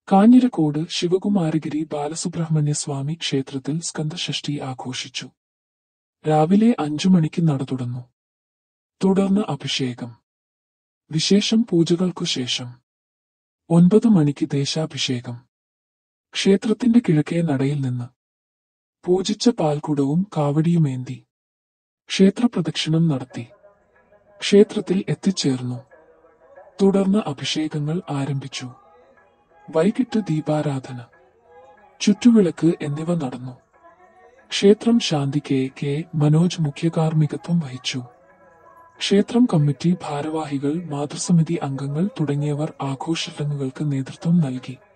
കാഞ്ഞിരക്കോട് ശിവകുമാരഗിരി ബാലസുബ്രഹ്മണ്യ സ്വാമി ക്ഷേത്രത്തിൽ സ്കന്ദഷഷ്ഠി ആഘോഷിച്ചു രാവിലെ അഞ്ചു മണിക്ക് നട തുറന്നു തുടർന്ന് അഭിഷേകം വിശേഷം പൂജകൾക്കു ശേഷം ഒൻപത് മണിക്ക് ദേശാഭിഷേകം ക്ഷേത്രത്തിന്റെ കിഴക്കേ നടയിൽ നിന്ന് പൂജിച്ച പാൽക്കുടവും കാവടിയുമേന്തി ക്ഷേത്രപ്രദക്ഷിണം നടത്തി ക്ഷേത്രത്തിൽ എത്തിച്ചേർന്നു തുടർന്ന് അഭിഷേകങ്ങൾ ആരംഭിച്ചു വൈകിട്ട് ദീപാരാധന ചുറ്റുവിളക്ക് എന്നിവ നടന്നു ക്ഷേത്രം ശാന്തി കെ കെ മനോജ് മുഖ്യകാർമ്മികത്വം വഹിച്ചു ക്ഷേത്രം കമ്മിറ്റി ഭാരവാഹികൾ മാതൃസമിതി അംഗങ്ങൾ തുടങ്ങിയവർ ആഘോഷ ചടങ്ങുകൾക്ക് നേതൃത്വം നൽകി